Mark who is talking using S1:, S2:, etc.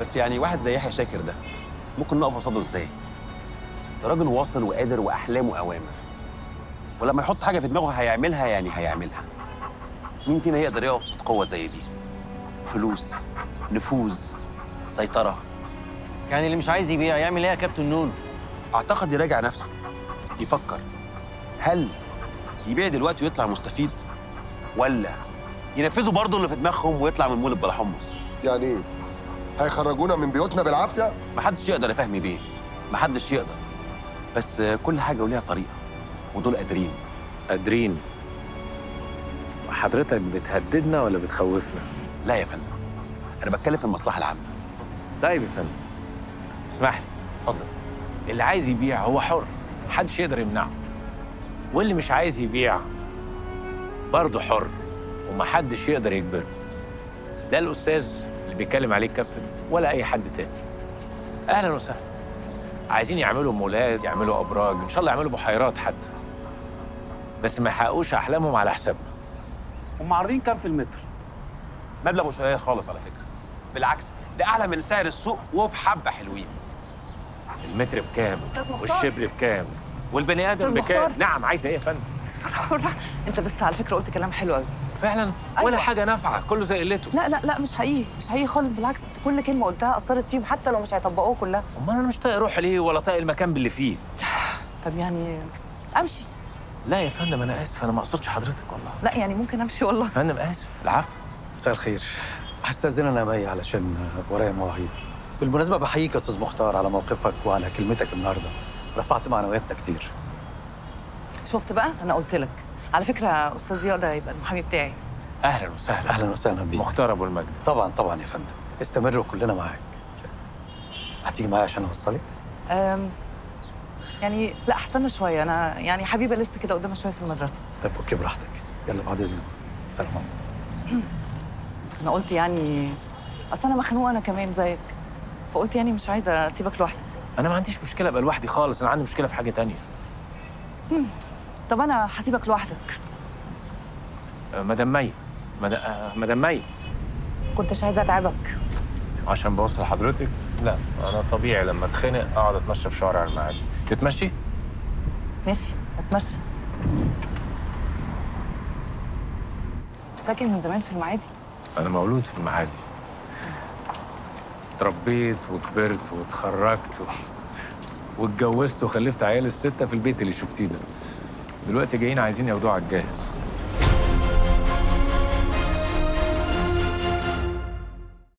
S1: بس يعني واحد زي يحيى شاكر ده ممكن نقف قصاده ازاي؟ ده راجل واصل وقادر واحلامه اوامر ولما يحط حاجه في دماغه هيعملها يعني هيعملها مين فينا يقدر يقف قصاد قوه زي دي؟ فلوس نفوذ سيطره
S2: يعني اللي مش عايز يبيع يعمل ايه يا كابتن نونو
S1: اعتقد يراجع نفسه يفكر هل يبيع دلوقتي ويطلع مستفيد ولا ينفذوا برضه اللي في دماغهم ويطلع من مول بلا حمص
S3: يعني ايه؟ هيخرجونا من بيوتنا بالعافيه؟
S1: محدش يقدر يا فهمي بيه محدش يقدر بس كل حاجه وليها طريقه ودول قادرين
S4: قادرين حضرتك بتهددنا ولا بتخوفنا؟
S1: لا يا فندم انا بتكلم في المصلحه العامه
S4: طيب يا فندم اسمح لي
S1: اتفضل
S4: اللي عايز يبيع هو حر محدش يقدر يمنعه واللي مش عايز يبيع برضه حر ومحدش يقدر يجبره لا الاستاذ اللي بيتكلم عليه الكابتن ولا اي حد تاني اهلا وسهلا عايزين يعملوا مولات يعملوا ابراج ان شاء الله يعملوا بحيرات حتى بس ما يحققوش احلامهم على حسابنا
S5: هم عارضين كام في المتر؟
S1: مبلغ مش قليل خالص على فكره بالعكس ده اعلى من سعر السوق وبحبه حلوين
S4: المتر بكام
S6: أستاذ مختار.
S4: والشبر بكام والبني ادم
S6: أستاذ
S4: بكام
S6: مختار.
S4: نعم عايزه ايه يا فندم
S6: انت بس على فكره قلت كلام حلو قوي
S4: فعلا
S6: أيوة.
S4: ولا حاجه نافعه كله زي قلته
S6: لا لا لا مش حقيقي مش حقيقي خالص بالعكس انت كل كلمه قلتها اثرت فيهم حتى لو مش هيطبقوها كلها
S4: امال انا مش طايق اروح ليه ولا طايق المكان باللي فيه
S6: طب يعني امشي
S4: لا يا فندم انا اسف انا ما اقصدش حضرتك والله
S6: لا يعني ممكن امشي والله
S4: يا فندم اسف العفو
S7: مساء الخير هستأذن انا بي علشان ورايا مواعيد بالمناسبة بحييك يا أستاذ مختار على موقفك وعلى كلمتك النهاردة رفعت معنوياتنا كتير
S6: شفت بقى انا قلت لك على فكره استاذ ضياء ده هيبقى المحامي بتاعي
S4: اهلا وسهلا
S7: أهلا وسهلا بيك
S4: مختار ابو المجد
S7: طبعا طبعا يا فندم استمر وكلنا معاك هتيجي معايا عشان أوصلك
S6: أم يعني لا استنى شويه انا يعني حبيبه لسه كده قدامها شويه في المدرسه
S7: طب أوكي براحتك يلا بعد إذنك سلام عليكم
S6: انا قلت يعني اصل انا مخنوقه انا كمان زيك فقلت يعني مش عايزه اسيبك لوحدك
S4: انا ما عنديش مشكله ابقى لوحدي خالص انا عندي مشكله في حاجه تانية
S6: طب انا هسيبك لوحدك
S4: آه، مدام مي مد- آه، مدام مي
S6: كنتش عايزه اتعبك
S4: عشان بوصل حضرتك لا انا طبيعي لما اتخنق اقعد اتمشى في شوارع المعادي تتمشي
S6: ماشي اتمشى ساكن من زمان في المعادي
S4: انا مولود في المعادي اتربيت وكبرت واتخرجت و... واتجوزت وخلفت عيال الستة في البيت اللي شفتيه ده دلوقتي جايين عايزين ياخدوه على الجاهز